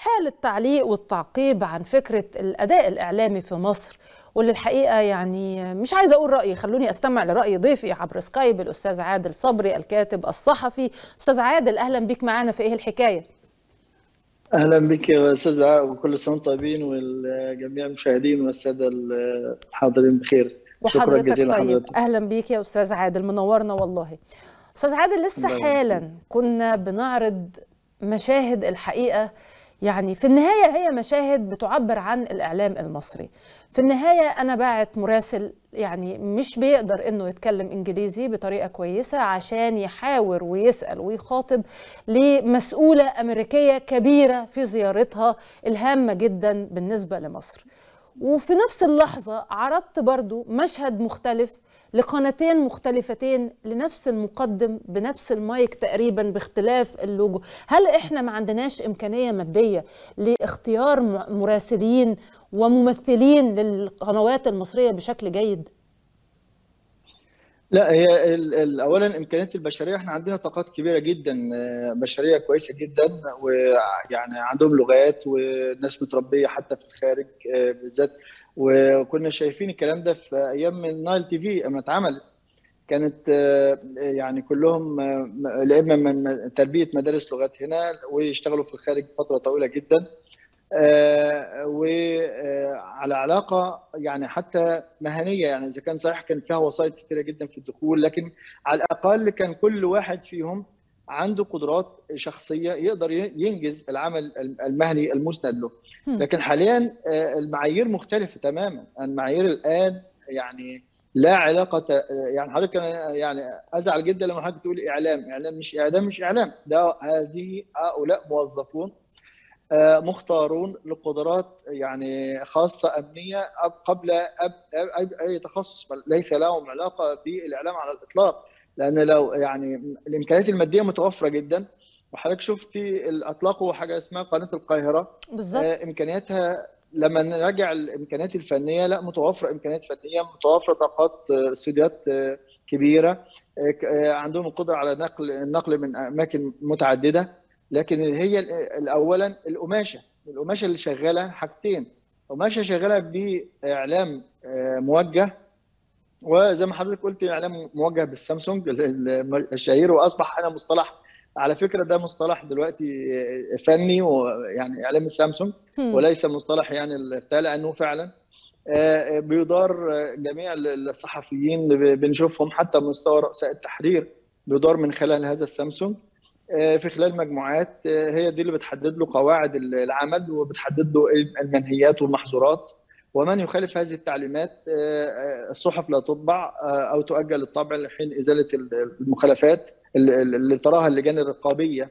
حال التعليق والتعقيب عن فكرة الأداء الإعلامي في مصر واللي الحقيقة يعني مش عايزة أقول رأيي خلوني أستمع لرأي ضيفي عبر سكايب الأستاذ عادل صبري الكاتب الصحفي أستاذ عادل أهلا بك معنا في إيه الحكاية اهلا بك يا استاذ عاء وكل سنه وانتم طيبين والجميع المشاهدين والساده الحاضرين بخير شكرا جزيلا طيب. حضرتك اهلا بيك يا استاذ عادل منورنا والله استاذ عادل لسه حالا كنا بنعرض مشاهد الحقيقه يعني في النهايه هي مشاهد بتعبر عن الاعلام المصري في النهايه انا باعت مراسل يعني مش بيقدر انه يتكلم انجليزي بطريقه كويسه عشان يحاور ويسال ويخاطب لمسؤوله امريكيه كبيره في زيارتها الهامه جدا بالنسبه لمصر وفي نفس اللحظه عرضت برضو مشهد مختلف لقناتين مختلفتين لنفس المقدم بنفس المايك تقريبا باختلاف اللوجو هل احنا ما عندناش امكانيه ماديه لاختيار مراسلين وممثلين للقنوات المصريه بشكل جيد لا هي اولا امكانيات البشريه احنا عندنا طاقات كبيره جدا بشريه كويسه جدا ويعني عندهم لغات والناس متربيه حتى في الخارج بالذات وكنا شايفين الكلام ده في ايام النايل تي في اما اتعملت كانت يعني كلهم الائمه من تربيه مدارس لغات هنا ويشتغلوا في الخارج فتره طويله جدا وعلى علاقه يعني حتى مهنيه يعني اذا كان صحيح كان فيها وسائط كثيره جدا في الدخول لكن على الاقل كان كل واحد فيهم عنده قدرات شخصيه يقدر ينجز العمل المهني المسند له لكن حاليا المعايير مختلفه تماما المعايير الان يعني لا علاقه يعني حضرتك يعني ازعل جدا لما حضرتك تقول اعلام اعلام مش اعلام مش اعلام ده هذه هؤلاء موظفون مختارون لقدرات يعني خاصه امنيه قبل اي تخصص ليس لهم علاقه بالاعلام على الاطلاق لان لو يعني الامكانيات الماديه متوفره جدا وحضرتك شفتي اطلقوا حاجه اسمها قناه القاهره بالظبط امكانياتها لما نراجع الامكانيات الفنيه لا متوفره امكانيات فنيه متوفره طاقات استوديوهات كبيره عندهم القدره على نقل النقل من اماكن متعدده لكن هي اولا القماشه القماشه اللي شغاله حاجتين قماشه شغاله باعلام موجه وزي ما حضرتك قلت اعلام موجه بالسامسونج الشهير واصبح انا مصطلح على فكره ده مصطلح دلوقتي فني ويعني اعلام السامسونج وليس مصطلح يعني بتاع لانه فعلا بيدار جميع الصحفيين بنشوفهم حتى مستوى رؤساء التحرير بيدار من خلال هذا السامسونج في خلال مجموعات هي دي اللي بتحدد له قواعد العمل وبتحدد له المنهيات والمحظورات ومن يخالف هذه التعليمات الصحف لا تطبع او تؤجل الطبع لحين ازاله المخالفات اللي تراها اللجان الرقابيه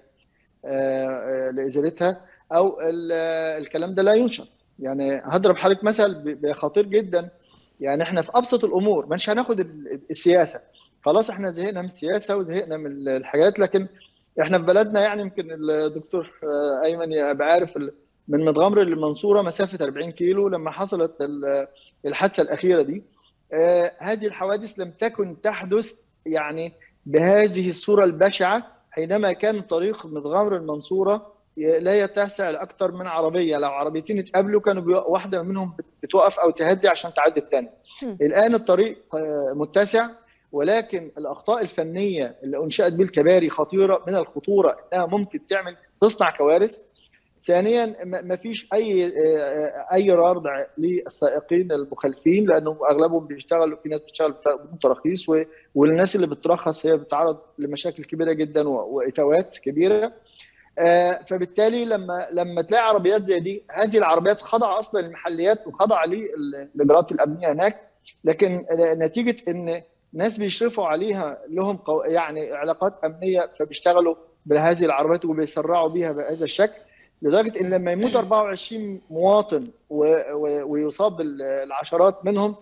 لازالتها او الكلام ده لا ينشر يعني هضرب حضرتك مثل خطير جدا يعني احنا في ابسط الامور مش هناخد السياسه خلاص احنا زهقنا من السياسه وزهقنا من الحاجات لكن احنا في بلدنا يعني يمكن الدكتور ايمن يبقى عارف من متغمر للمنصوره مسافه 40 كيلو لما حصلت الحادثه الاخيره دي هذه الحوادث لم تكن تحدث يعني بهذه الصوره البشعه حينما كان طريق متغمر المنصوره لا يتسع لاكثر من عربيه لو عربيتين اتقابلوا كانوا واحده منهم بتوقف او تهدي عشان تعدي الثانيه الان الطريق متسع ولكن الاخطاء الفنيه اللي انشات بالكباري خطيره من الخطوره انها ممكن تعمل تصنع كوارث ثانيا ما فيش اي اي رادع للسائقين المخالفين لانه اغلبهم بيشتغلوا في ناس بتشتغل بدون تراخيص والناس اللي بترخص هي بتتعرض لمشاكل كبيره جدا واتاوات كبيره فبالتالي لما لما تلاقي عربيات زي دي هذه العربيات خضع اصلا للمحليات وخضع للاجراءات الامنيه هناك لكن نتيجه ان ناس بيشرفوا عليها لهم يعني علاقات امنيه فبيشتغلوا بهذه العربيات وبيسرعوا بيها بهذا الشكل لدرجه ان لما يموت 24 مواطن ويصاب العشرات منهم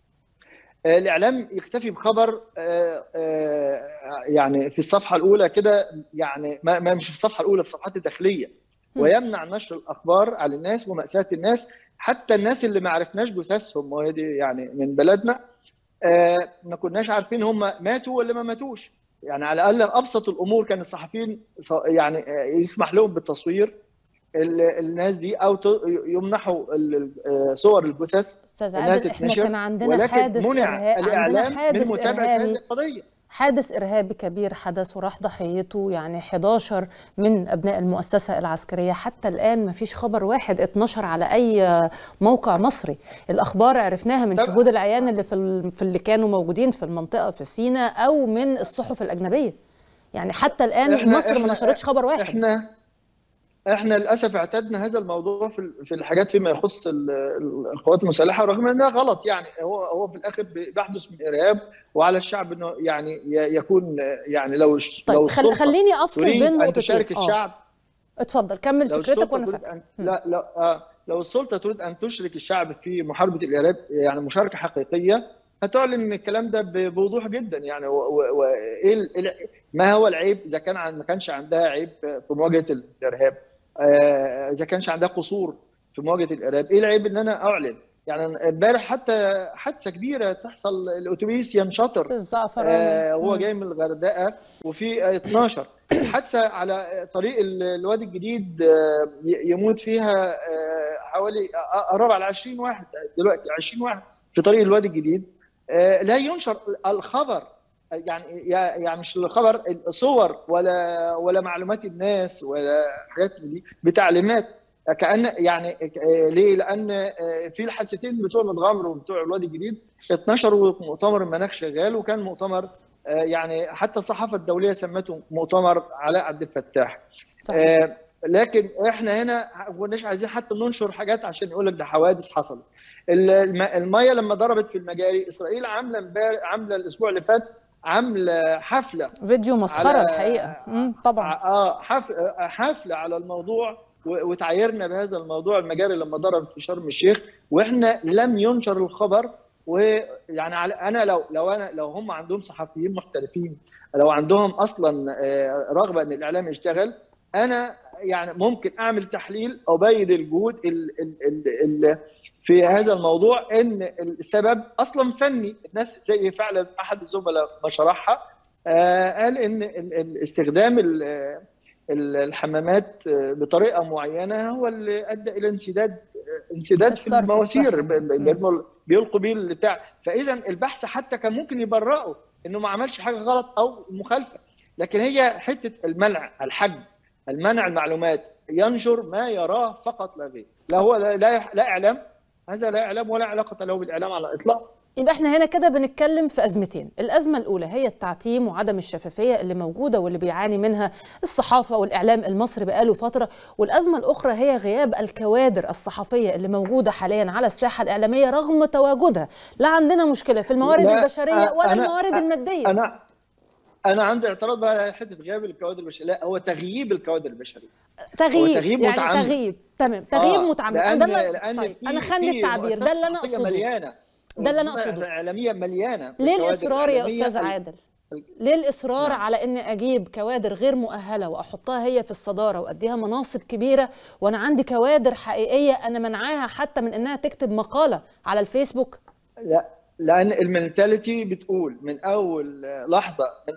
الاعلام يكتفي بخبر يعني في الصفحه الاولى كده يعني ما مش في الصفحه الاولى في الصفحات الداخليه ويمنع نشر الاخبار على الناس وماساه الناس حتى الناس اللي ما عرفناش جثثهم وهي دي يعني من بلدنا ما كناش عارفين هم ماتوا ولا ما ماتوش يعني على الاقل ابسط الامور كان الصحفيين يعني يسمح لهم بالتصوير الناس دي او يمنحوا صور الجثث استاذ عادل احنا كان عندنا حادث منع الاعلام من متابعه هذه القضيه حادث إرهابي كبير حدث وراح ضحيته يعني 11 من أبناء المؤسسة العسكرية حتى الآن ما فيش خبر واحد اتنشر على أي موقع مصري الأخبار عرفناها من شهود العيان اللي في, في اللي كانوا موجودين في المنطقة في سيناء أو من الصحف الأجنبية يعني حتى الآن إحنا مصر إحنا ما نشرتش خبر واحد إحنا احنا للاسف اعتدنا هذا الموضوع في في الحاجات فيما يخص القوات المسلحه رغم انها غلط يعني هو هو في الاخر بيحدث من ارهاب وعلى الشعب انه يعني يكون يعني لو طيب لو خل خليني افصل بين نقطتين ان تشارك الشعب اتفضل كمل فكرتك وانا أن... لا لا آه لو السلطه تريد ان تشرك الشعب في محاربه الارهاب يعني مشاركه حقيقيه هتعلن الكلام ده بوضوح جدا يعني وايه ما هو العيب اذا كان ما كانش عندها عيب في مواجهه الارهاب اذا كانش عندها قصور في مواجهه الارهاب ايه العيب ان انا اعلن يعني امبارح حتى حادثه كبيره تحصل الاتوبيس ينشطر في الزعفران آه هو جاي من الغردقه وفي 12 حادثه على طريق الوادي الجديد آه يموت فيها آه حوالي قرب على 20 واحد دلوقتي 20 واحد في طريق الوادي الجديد آه لا ينشر الخبر يعني يعني مش الخبر صور ولا ولا معلومات الناس ولا حاجات دي بتعليمات كان يعني ليه؟ لان في الحادثتين بتوع متغمر وبتوع الوادي الجديد اتنشروا مؤتمر المناخ شغال وكان مؤتمر يعني حتى الصحافه الدوليه سمته مؤتمر علاء عبد الفتاح صحيح. لكن احنا هنا ما كناش عايزين حتى ننشر حاجات عشان نقول لك ده حوادث حصلت الميه لما ضربت في المجاري اسرائيل عامله عامله الاسبوع اللي فات عامله حفله فيديو مسخره الحقيقه مم طبعا اه حفله على الموضوع وتعايرنا بهذا الموضوع المجاري لما ضربت في شرم الشيخ واحنا لم ينشر الخبر ويعني انا لو لو انا لو هم عندهم صحفيين محترفين لو عندهم اصلا رغبه ان الاعلام يشتغل انا يعني ممكن اعمل تحليل ابين الجهود ال ال ال ال في هذا الموضوع ان السبب اصلا فني الناس زي فعلا احد الزملاء ما شرحها قال ان استخدام الحمامات بطريقه معينه هو اللي ادى الى انسداد انسداد في المواسير بيلقوا بيه البتاع فاذا البحث حتى كان ممكن يبرئه انه ما عملش حاجه غلط او مخالفه لكن هي حته المنع الحجم المنع المعلومات ينشر ما يراه فقط لا غير لا هو لا, لا, لا اعلام هذا لا اعلام ولا علاقه له بالاعلام على الاطلاق يبقى احنا هنا كده بنتكلم في ازمتين، الازمه الاولى هي التعتيم وعدم الشفافيه اللي موجوده واللي بيعاني منها الصحافه والاعلام المصري بقاله فتره، والازمه الاخرى هي غياب الكوادر الصحفيه اللي موجوده حاليا على الساحه الاعلاميه رغم تواجدها، لا عندنا مشكله في الموارد البشريه ولا أنا الموارد الماديه. انا انا عندي اعتراض بقى على حته غياب الكوادر البشريه، لا هو تغييب الكوادر البشريه. تغييب, تغييب يعني متعمد. تغييب تمام تغييب آه متعمد لأن لأن طيب انا خلي التعبير ده اللي انا اقصده مليانه ده اللي انا اقصده الاعلاميه مليانه ليه الاصرار يا استاذ عادل ليه الاصرار نعم. على اني اجيب كوادر غير مؤهله واحطها هي في الصداره واديها مناصب كبيره وانا عندي كوادر حقيقيه انا منعاها حتى من انها تكتب مقاله على الفيسبوك لا لان المنتاليتي بتقول من اول لحظه من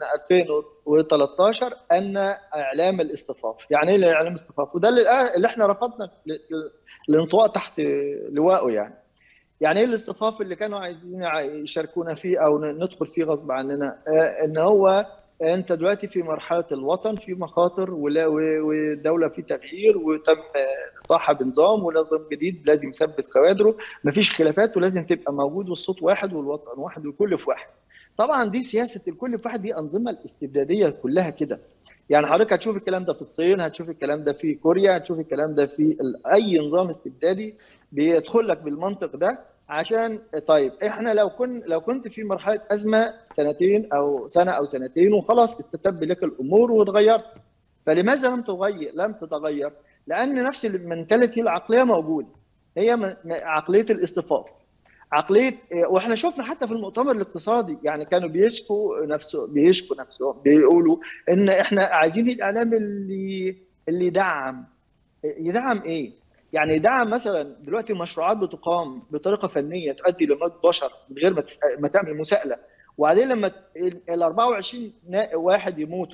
2013 ان اعلام الاصطفاف يعني ايه اعلام الاصطفاف وده اللي احنا رفضنا الانطواء تحت لوائه يعني يعني ايه الاصطفاف اللي كانوا عايزين يشاركونا فيه او ندخل فيه غصب عننا ان هو انت دلوقتي في مرحله الوطن في مخاطر والدوله في تغيير وتم اطاحه بنظام ونظام جديد لازم يثبت كوادره مفيش خلافات ولازم تبقى موجود والصوت واحد والوطن واحد والكل في واحد طبعا دي سياسه الكل في واحد دي انظمه الاستبداديه كلها كده يعني حضرتك هتشوف الكلام ده في الصين هتشوف الكلام ده في كوريا هتشوف الكلام ده في اي نظام استبدادي بيدخل لك بالمنطق ده عشان طيب احنا لو كن لو كنت في مرحله ازمه سنتين او سنه او سنتين وخلاص استتب لك الامور وتغيرت فلماذا لم تغير لم تتغير؟ لان نفس المنتاليتي العقليه موجوده هي عقليه الاصطفاف عقليه واحنا شفنا حتى في المؤتمر الاقتصادي يعني كانوا بيشكوا نفسه بيشكوا نفسهم بيقولوا ان احنا عايزين الاعلام اللي اللي يدعم يدعم ايه؟ يعني دعم مثلا دلوقتي مشروعات بتقام بطريقه فنيه تؤدي لموت بشر من غير ما, تسأل ما تعمل مساءله وبعدين لما ال 24 واحد يموتوا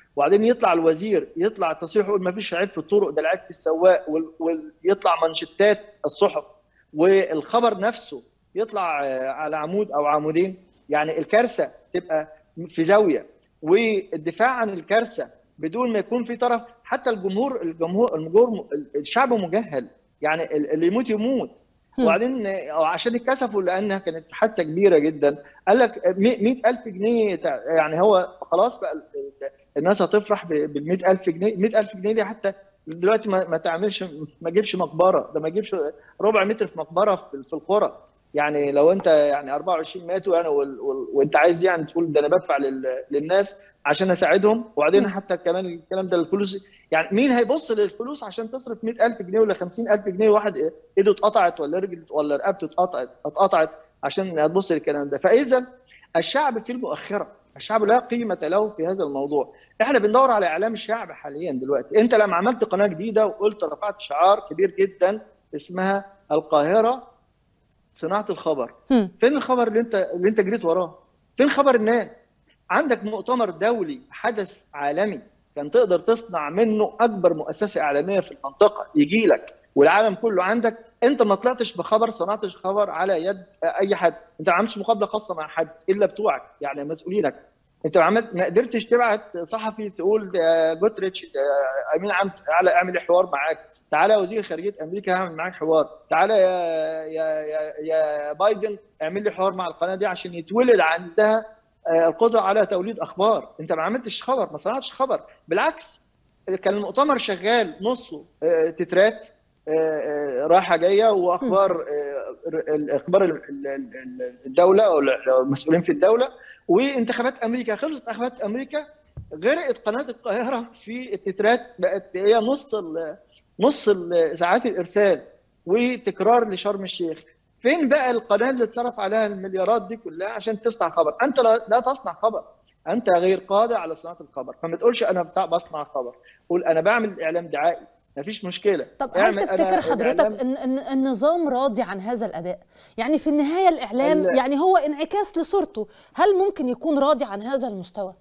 وبعدين يطلع الوزير يطلع تصريح يقول ما فيش عيب في الطرق ده العيب في السواق ويطلع منشطات الصحف والخبر نفسه يطلع على عمود او عمودين يعني الكارثه تبقى في زاويه والدفاع عن الكارثه بدون ما يكون في طرف حتى الجمهور الجمهور الجمهور الشعب مجهل يعني اللي يموت يموت وبعدين عشان اتكسفوا لانها كانت حادثه كبيره جدا قال لك 100000 جنيه يعني هو خلاص بقى الناس هتفرح بال 100000 جنيه 100000 جنيه دي حتى دلوقتي ما, ما تعملش ما تجيبش مقبره ده ما تجيبش ربع متر في مقبره في القرى يعني لو انت يعني 24 ماتوا يعني وال... وال... وانت عايز يعني تقول ده انا بدفع لل... للناس عشان اساعدهم وبعدين حتى كمان الكلام ده الفلوس يعني مين هيبص للفلوس عشان تصرف 100000 جنيه ولا 50000 جنيه واحد ايده اتقطعت ولا رجل ولا رقبته اتقطعت اتقطعت عشان تبص للكلام ده فاذا الشعب في المؤخره الشعب لا قيمه له في هذا الموضوع احنا بندور على اعلام الشعب حاليا دلوقتي انت لما عملت قناه جديده وقلت رفعت شعار كبير جدا اسمها القاهره صناعه الخبر م. فين الخبر اللي انت اللي انت جريت وراه فين خبر الناس عندك مؤتمر دولي حدث عالمي كان تقدر تصنع منه اكبر مؤسسه اعلاميه في المنطقه يجي لك والعالم كله عندك انت ما طلعتش بخبر صنعتش خبر على يد اي حد انت ما عملتش مقابله خاصه مع حد الا بتوعك يعني مسؤولينك انت ما عملت ما قدرتش تبعت صحفي تقول جوتريتش امين عام تعالى اعمل حوار معاك تعالى وزير خارجيه امريكا هعمل معاك حوار تعالى يا يا يا, يا بايدن اعمل لي حوار مع القناه دي عشان يتولد عندها القدره على توليد اخبار انت ما عملتش خبر ما صنعتش خبر بالعكس كان المؤتمر شغال نصه تترات رايحه جايه واخبار اخبار الدوله او المسؤولين في الدوله وانتخابات امريكا خلصت انتخابات امريكا غرقت قناه القاهره في التترات بقت هي نص نص ساعات الارسال وتكرار لشرم الشيخ فين بقى القناه اللي اتصرف عليها المليارات دي كلها عشان تصنع خبر انت لا تصنع خبر انت غير قادر على صناعه الخبر فما تقولش انا بتاع بصنع خبر قول انا بعمل اعلام دعائي مفيش مشكله طب هل تفتكر حضرتك ان, إن النظام راضي عن هذا الاداء يعني في النهايه الاعلام يعني هو انعكاس لصورته هل ممكن يكون راضي عن هذا المستوى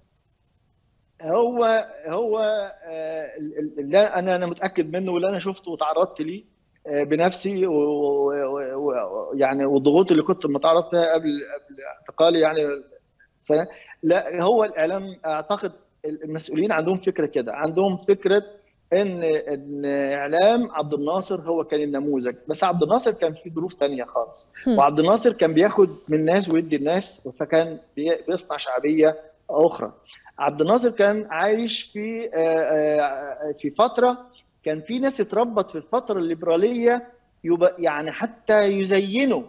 هو هو اللي انا انا متاكد منه واللي انا شفته وتعرضت ليه بنفسي ويعني والضغوط اللي كنت متعرض فيها قبل قبل اعتقالي يعني سنه لا هو الاعلام اعتقد المسؤولين عندهم فكره كده عندهم فكره ان ان اعلام عبد الناصر هو كان النموذج بس عبد الناصر كان في ظروف ثانيه خالص وعبد الناصر كان بياخد من الناس ويدي الناس فكان بيصنع شعبيه اخرى عبد الناصر كان عايش في في فتره كان في ناس اتربت في الفتره الليبراليه يعني حتى يزينوا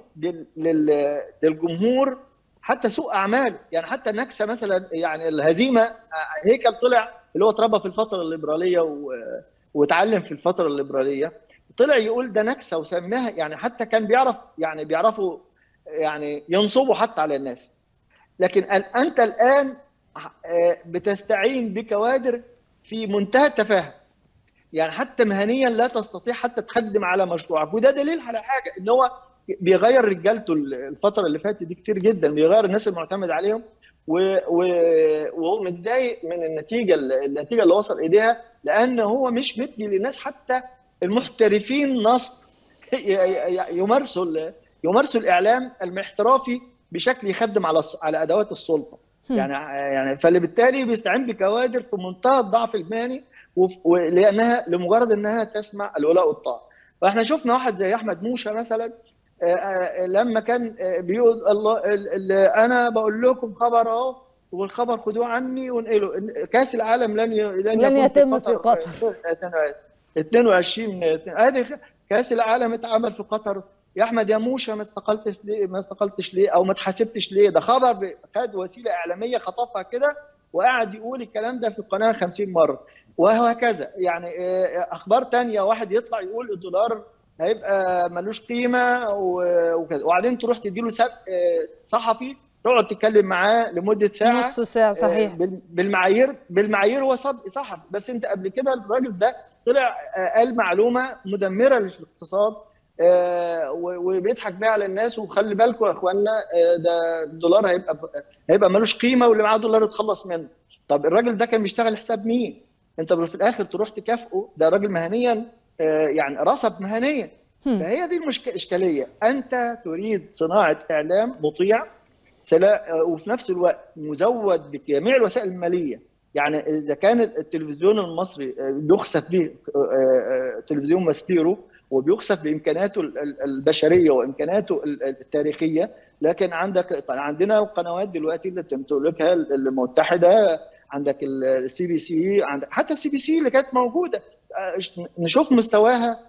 للجمهور حتى سوء اعمال يعني حتى النكسه مثلا يعني الهزيمه هيكل طلع اللي هو اتربى في الفتره الليبراليه و... واتعلم في الفتره الليبراليه طلع يقول ده نكسه وسماها يعني حتى كان بيعرف يعني بيعرفوا يعني ينصبوا حتى على الناس لكن انت الان بتستعين بكوادر في منتهى التفاهه يعني حتى مهنيا لا تستطيع حتى تخدم على مشروعك وده دليل على حاجه ان هو بيغير رجالته الفتره اللي فاتت دي كتير جدا بيغير الناس المعتمد عليهم وهو متضايق من النتيجه النتيجه اللي وصل اليها لان هو مش مدي للناس حتى المحترفين نصب يمارسوا يمارسوا الاعلام المحترفي بشكل يخدم على على ادوات السلطه يعني يعني فبالتالي بيستعين بكوادر في منتهى الضعف المهني لانها لمجرد انها تسمع الولاء والطاعه فاحنا شفنا واحد زي احمد موشه مثلا لما كان بيقول الله انا بقول لكم خبر اهو والخبر خدوه عني وانقلوا كاس العالم لن لن, لن يتم في قطر 22 هذه كاس العالم اتعمل في قطر يا احمد يا موشه ما استقلتش ليه ما استقلتش ليه او ما اتحاسبتش ليه ده خبر خد وسيله اعلاميه خطفها كده وقعد يقول الكلام ده في القناه 50 مره وهكذا يعني اخبار تانية واحد يطلع يقول الدولار هيبقى ملوش قيمه وكذا وبعدين تروح تديله صحفي تقعد تتكلم معاه لمده ساعه نص ساعه صحيح بالمعايير بالمعايير هو صحفي بس انت قبل كده الراجل ده طلع قال معلومه مدمره للاقتصاد وبيضحك بيها على الناس وخلي بالكم يا اخوانا ده الدولار هيبقى هيبقى ملوش قيمه واللي معاه دولار يتخلص منه طب الراجل ده كان بيشتغل حساب مين انت في الاخر تروح تكافئه ده راجل مهنيا يعني رصب مهنيا فهي دي المشكله الاشكاليه انت تريد صناعه اعلام مطيع وفي نفس الوقت مزود بجميع الوسائل الماليه يعني اذا كان التلفزيون المصري بيخسف به تلفزيون ماستيرو وبيخسف بامكاناته البشريه وامكاناته التاريخيه لكن عندك عندنا قنوات دلوقتي اللي تمتلكها المتحده عندك السي بي سي عندك حتى السي بي سي اللي كانت موجوده نشوف مستواها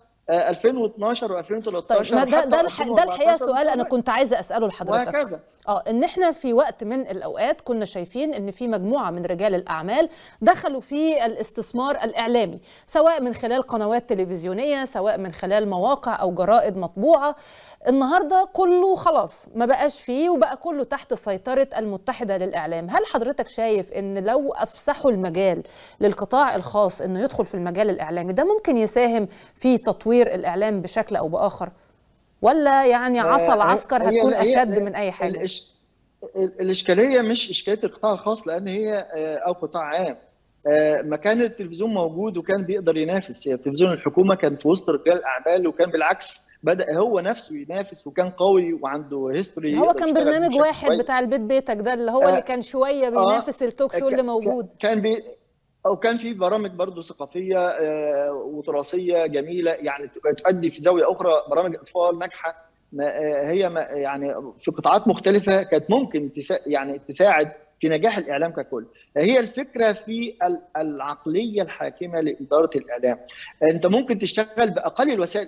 2012 و2013 طيب ما ده ده, الح... ده الحقيقه سؤال انا كنت عايزه اساله لحضرتك وهكذا اه ان احنا في وقت من الاوقات كنا شايفين ان في مجموعه من رجال الاعمال دخلوا في الاستثمار الاعلامي سواء من خلال قنوات تلفزيونيه سواء من خلال مواقع او جرائد مطبوعه النهارده كله خلاص ما بقاش فيه وبقى كله تحت سيطره المتحده للاعلام هل حضرتك شايف ان لو افسحوا المجال للقطاع الخاص انه يدخل في المجال الاعلامي ده ممكن يساهم في تطوير الاعلام بشكل او باخر ولا يعني عصا العسكر هتكون اشد من اي حاجه الإش... الاشكاليه مش اشكاليه القطاع الخاص لان هي او قطاع عام مكان التلفزيون موجود وكان بيقدر ينافس يعني تلفزيون الحكومه كان في وسط رجال الاعمال وكان بالعكس بدا هو نفسه ينافس وكان قوي وعنده هيستوري هو كان برنامج واحد كوي. بتاع البيت بيتك ده اللي هو آه اللي كان شويه بينافس آه التوك شو اللي موجود كان بي او كان في برامج برضه ثقافيه آه وتراثيه جميله يعني تؤدي في زاويه اخرى برامج اطفال ناجحه ما هي ما يعني في قطاعات مختلفه كانت ممكن تسا يعني تساعد في نجاح الاعلام ككل هي الفكره في العقليه الحاكمه لاداره الاعلام انت ممكن تشتغل باقل الوسائل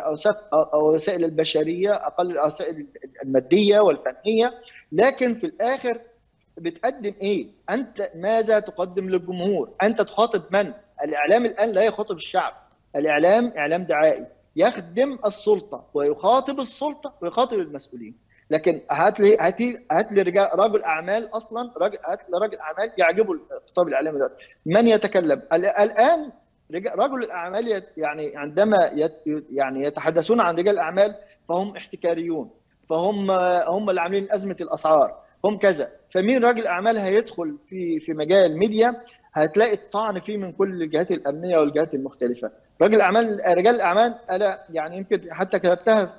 الوسائل البشريه اقل الوسائل الماديه والفنيه لكن في الاخر بتقدم ايه انت ماذا تقدم للجمهور انت تخاطب من الاعلام الان لا يخاطب الشعب الاعلام اعلام دعائي يخدم السلطه ويخاطب السلطه ويخاطب المسؤولين لكن هات لي هات لي هات لي رجال رجل اعمال اصلا راجل هات لي راجل اعمال يعجبه الخطاب الاعلامي دلوقتي من يتكلم الان رجل الاعمال يعني عندما يت يعني يتحدثون عن رجال الاعمال فهم احتكاريون فهم هم اللي عاملين ازمه الاسعار هم كذا فمين راجل اعمال هيدخل في في مجال ميديا هتلاقي الطعن فيه من كل الجهات الامنيه والجهات المختلفه رجل الاعمال رجال الاعمال انا يعني يمكن حتى كتبتها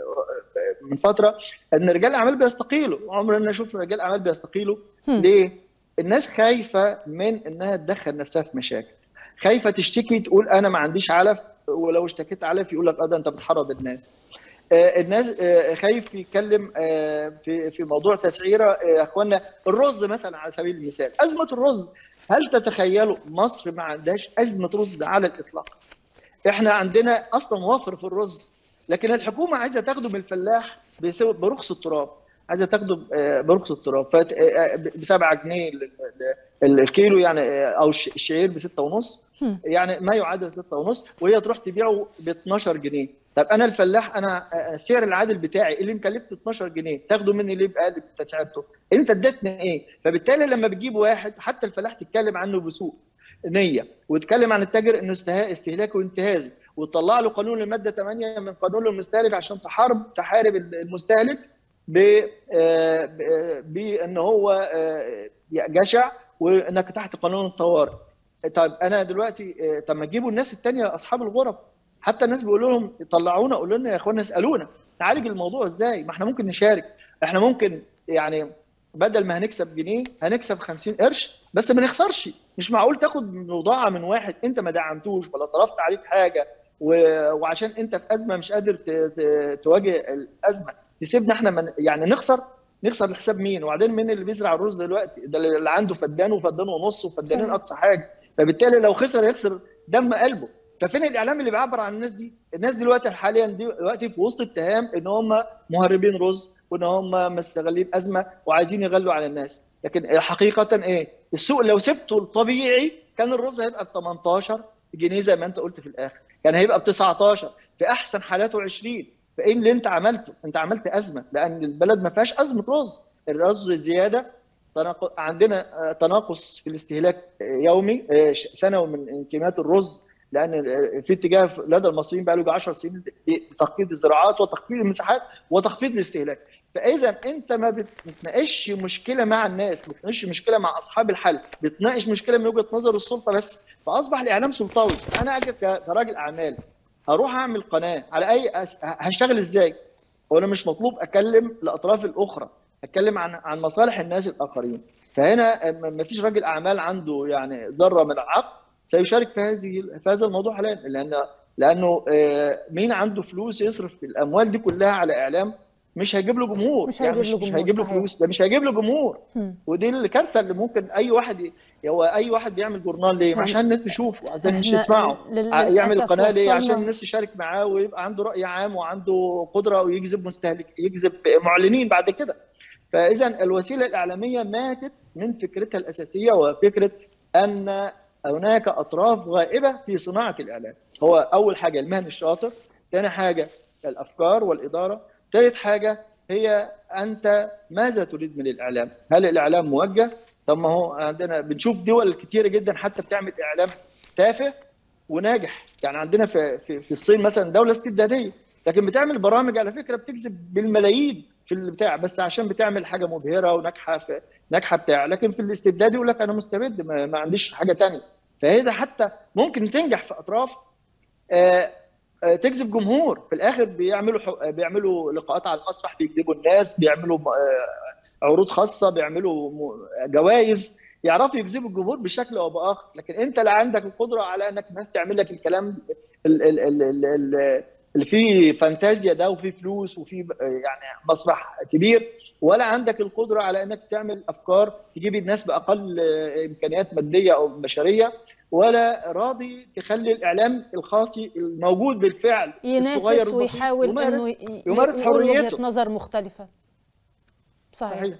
من فتره ان رجال الاعمال بيستقيلوا عمرنا ما نشوف رجال اعمال بيستقيلوا ليه؟ الناس خايفه من انها تدخل نفسها في مشاكل خايفه تشتكي تقول انا ما عنديش علف ولو اشتكيت علف يقول لك اه ده انت بتحرض الناس الناس خايف يتكلم في في موضوع تسعيره يا اخوانا الرز مثلا على سبيل المثال ازمه الرز هل تتخيلوا مصر ما عندهاش ازمه رز على الاطلاق احنا عندنا اصلا وافر في الرز لكن الحكومه عايزه تاخده من الفلاح برخص التراب عايزه تاخده برخص التراب ب 7 جنيه الكيلو يعني او الشعير ب 6 ونص يعني ما يعادل 6 ونص وهي تروح تبيعه ب 12 جنيه طب انا الفلاح انا السعر العادل بتاعي اللي مكلفني 12 جنيه تاخده مني ليه بقلب تسعيرته انت اديتني ايه فبالتالي لما بتجيب واحد حتى الفلاح تتكلم عنه بسوء نيه وتتكلم عن التاجر انه استهلاكي وانتهازي وتطلع له قانون الماده 8 من قانون المستهلك عشان تحارب تحارب المستهلك بان هو جشع وانك تحت قانون الطوارئ طيب انا دلوقتي طب ما تجيبوا الناس الثانيه اصحاب الغرف حتى الناس بيقولوا لهم طلعونا قولوا لنا يا اخوانا اسالونا نعالج الموضوع ازاي ما احنا ممكن نشارك احنا ممكن يعني بدل ما هنكسب جنيه هنكسب 50 قرش بس ما نخسرش مش معقول تاخد بضاعه من واحد انت ما دعمتوش ولا صرفت عليك حاجه و... وعشان انت في ازمه مش قادر ت... ت... تواجه الازمه تسيبنا احنا من... يعني نخسر نخسر لحساب مين وبعدين مين اللي بيزرع الرز دلوقتي ده اللي عنده فدان وفدان ونص وفدانين اقصى حاجه فبالتالي لو خسر يخسر دم قلبه ففين الاعلام اللي بيعبر عن الناس دي الناس دلوقتي حاليا دلوقتي في وسط اتهام ان هم مهربين رز وان هم مستغلين ازمه وعايزين يغلوا على الناس لكن حقيقه ايه السوق لو سبته الطبيعي كان الرز هيبقى ب 18 جنيه زي ما انت قلت في الاخر كان هيبقى ب 19 في احسن حالاته 20 فايه اللي انت عملته انت عملت ازمه لان البلد ما فيهاش ازمه رز الرز زياده عندنا تناقص في الاستهلاك يومي سنوي من كميات الرز لان في اتجاه لدى المصريين بقى له 10 سنين تخفيض الزراعات وتخفيض المساحات وتخفيض الاستهلاك فاذا انت ما بتناقش مشكله مع الناس ما بتناقش مشكله مع اصحاب الحل بتناقش مشكله من وجهه نظر السلطه بس فاصبح الاعلام سلطوي انا اجي كراجل اعمال هروح اعمل قناه على اي أس... هشتغل ازاي وانا مش مطلوب اكلم الاطراف الاخرى اتكلم عن عن مصالح الناس الاخرين فهنا ما فيش راجل اعمال عنده يعني ذره من العقل سيشارك في هذه في هذا الموضوع حاليا لان لانه مين عنده فلوس يصرف الاموال دي كلها على اعلام مش هيجيب له جمهور مش هيجيب يعني له مش, جمهور مش هيجيب له صحيح. فلوس ده مش هيجيب له جمهور مم. ودي الكارثه اللي ممكن اي واحد ي- هو اي واحد بيعمل جورنال ليه؟ فاهم. عشان الناس تشوفه عشان الناس إحنا يسمعه لل- ع- يعمل للأسف قناه ليه؟ وصلنا- عشان الناس تشارك معاه ويبقى عنده راي عام وعنده قدره ويجذب مستهلك يجذب معلنين بعد كده. فاذا الوسيله الاعلاميه ماتت من فكرتها الاساسيه وفكره ان هناك اطراف غائبه في صناعه الاعلام. هو اول حاجه المهن الشاطر، ثاني حاجه الافكار والاداره، ثالث حاجه هي انت ماذا تريد من الاعلام؟ هل الاعلام موجه؟ طب ما هو عندنا بنشوف دول كتيره جدا حتى بتعمل اعلام تافه وناجح، يعني عندنا في في, في الصين مثلا دوله استبداديه لكن بتعمل برامج على فكره بتجذب بالملايين في البتاع بس عشان بتعمل حاجه مبهره وناجحه في ناجحه بتاع لكن في الاستبداد يقول لك انا مستبد ما, ما عنديش حاجه تانية فهي ده حتى ممكن تنجح في اطراف آه، آه، تجذب جمهور في الاخر بيعملوا حو- بيعملوا لقاءات على المسرح بيجذبوا الناس بيعملوا آه، عروض خاصه بيعملوا جوائز يعرفوا يجذبوا الجمهور بشكل او باخر لكن انت لا عندك القدره على انك الناس تعمل لك الكلام ال- ال- ال- ال- ال- اللي فيه فانتازيا ده وفيه فلوس وفيه يعني مسرح كبير ولا عندك القدره على انك تعمل افكار تجيب الناس باقل امكانيات ماديه او بشريه ولا راضي تخلي الاعلام الخاصي الموجود بالفعل الصغير ينافس والبسيط ويحاول يمارس- انه ي- يمارس يقول وجهه حريته. نظر مختلفه صحيح, صحيح.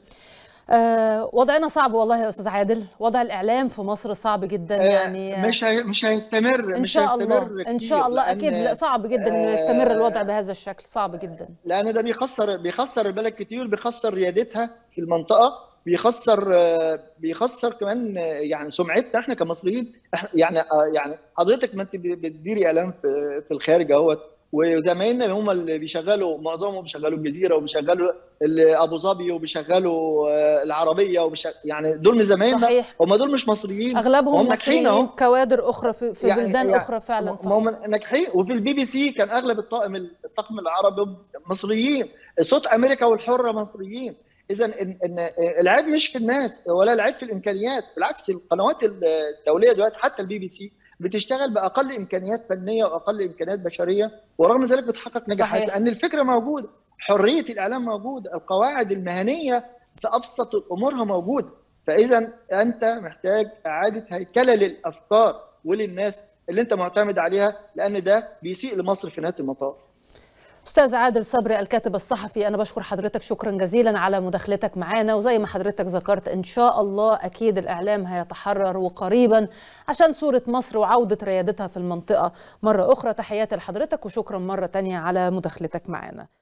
آه وضعنا صعب والله يا استاذ عادل وضع الاعلام في مصر صعب جدا يعني آه، مش هي مش هيستمر ان مش شاء هيستمر الله ان كتير، شاء الله لأن- اكيد لا صعب جدا انه يستمر آه، الوضع بهذا الشكل صعب جدا لان ده بيخسر بيخسر البلد كتير بيخسر ريادتها في المنطقه بيخسر آه، بيخسر كمان آه، يعني سمعتنا احنا كمصريين إحنا- يعني آه، يعني حضرتك ما انت بتديري اعلام في في الخارج اهوت وزمايلنا هم اللي بيشغلوا معظمهم بيشغلوا الجزيره وبيشغلوا ال- ابو ظبي وبيشغلوا آه، العربيه وبيشغ... يعني دول من زمايلنا صحيح هم دول مش مصريين اغلبهم هم ناجحين مصريين اهو كوادر اخرى في, في يعني- بلدان يعني اخرى فعلا ما هم صحيح ناجحين وفي البي بي سي كان اغلب الطاقم الطاقم العربي مصريين صوت امريكا والحره مصريين اذا ان ان العيب مش في الناس ولا العيب في الامكانيات بالعكس القنوات الدوليه دلوقتي حتى البي بي سي بتشتغل باقل امكانيات فنيه واقل امكانيات بشريه ورغم ذلك بتحقق نجاحات صحيح. لان الفكره موجوده حريه الاعلام موجوده القواعد المهنيه في ابسط امورها موجوده فاذا انت محتاج اعاده هيكله للافكار وللناس اللي انت معتمد عليها لان ده بيسيء لمصر في نهايه المطاف استاذ عادل صبري الكاتب الصحفي انا بشكر حضرتك شكرا جزيلا على مداخلتك معانا وزي ما حضرتك ذكرت ان شاء الله اكيد الاعلام هيتحرر وقريبا عشان صوره مصر وعوده ريادتها في المنطقه مره اخرى تحياتي لحضرتك وشكرا مره تانية على مداخلتك معانا